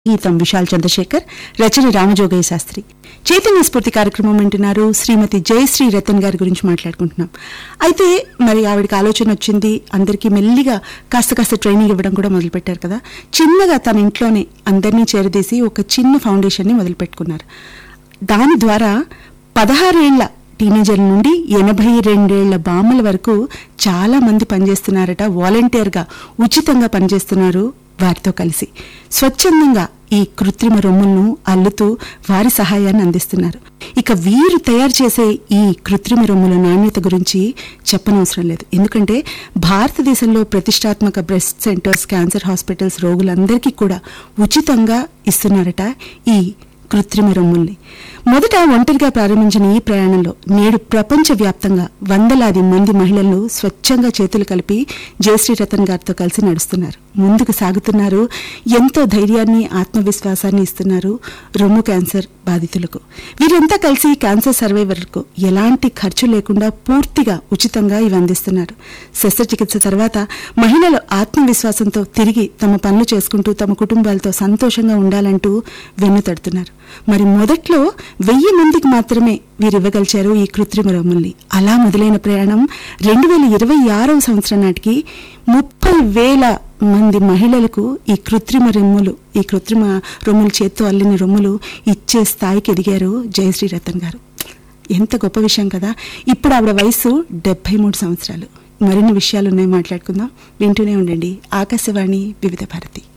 గీతం విశాల్ చంద్రశేఖర్ రచన రామజోగయ్య శాస్త్రి చైతన్య స్ఫూర్తి కార్యక్రమం వింటున్నారు శ్రీమతి జయశ్రీ రతన్ గారి గురించి మాట్లాడుకుంటున్నాం అయితే మరి ఆవిడకి ఆలోచన వచ్చింది అందరికీ మెల్లిగా కాస్త కాస్త ట్రైనింగ్ ఇవ్వడం కూడా మొదలుపెట్టారు కదా చిన్నగా తన ఇంట్లోనే అందరినీ చేరదీసి ఒక చిన్న ఫౌండేషన్ని మొదలుపెట్టుకున్నారు దాని ద్వారా పదహారేళ్ల టీనేజర్ల నుండి ఎనభై రెండేళ్ల బామ్మల వరకు చాలా మంది పనిచేస్తున్నారట వాలంటీర్గా ఉచితంగా పనిచేస్తున్నారు వారితో కలిసి స్వచ్ఛందంగా ఈ కృత్రిమ రొమ్ములను అల్లుతూ వారి సహాయాన్ని అందిస్తున్నారు ఇక వీరు తయారు చేసే ఈ కృత్రిమ రొమ్ముల నాణ్యత గురించి చెప్పనవసరం లేదు ఎందుకంటే భారతదేశంలో ప్రతిష్టాత్మక బ్రెస్ట్ సెంటర్స్ క్యాన్సర్ హాస్పిటల్స్ రోగులందరికీ కూడా ఉచితంగా ఇస్తున్నారట ఈ కృత్రిమ రొమ్ముల్ని మొదట ఒంటరిగా ప్రారంభించిన ఈ ప్రయాణంలో నేడు ప్రపంచవ్యాప్తంగా వందలాది మంది మహిళలు స్వచ్ఛంగా చేతులు కలిపి జయశ్రీ రతన్ గారితో కలిసి నడుస్తున్నారు ముందుకు సాగుతున్నారు ఎంతో ధైర్యాన్ని ఆత్మవిశ్వాసాన్ని ఇస్తున్నారు రొమ్ము క్యాన్సర్ బాధితులకు వీరంతా కలిసి క్యాన్సర్ సర్వైవర్లకు ఎలాంటి ఖర్చు లేకుండా పూర్తిగా ఉచితంగా ఇవి అందిస్తున్నారు శస్త్రచికిత్స తర్వాత మహిళలు ఆత్మవిశ్వాసంతో తిరిగి తమ పనులు చేసుకుంటూ తమ కుటుంబాలతో సంతోషంగా ఉండాలంటూ వెన్నుతడుతున్నారు మరి మొదట్లో వెయ్యి మందికి మాత్రమే వీరు ఇవ్వగలిచారు ఈ కృత్రిమ రొమ్ముల్ని అలా మొదలైన ప్రయాణం రెండు వేల ఇరవై ఆరవ సంవత్సరం నాటికి ముప్పై వేల మంది మహిళలకు ఈ కృత్రిమ రొమ్ములు ఈ కృత్రిమ రొమ్ములు చేత్తో అల్లిన రొమ్ములు ఇచ్చే స్థాయికి ఎదిగారు జయశ్రీ రతన్ గారు ఎంత గొప్ప విషయం కదా ఇప్పుడు ఆవిడ వయసు డెబ్బై మూడు సంవత్సరాలు మరిన్ని విషయాలు ఉన్నాయి మాట్లాడుకుందాం వింటూనే ఉండండి ఆకాశవాణి వివిధ భారతి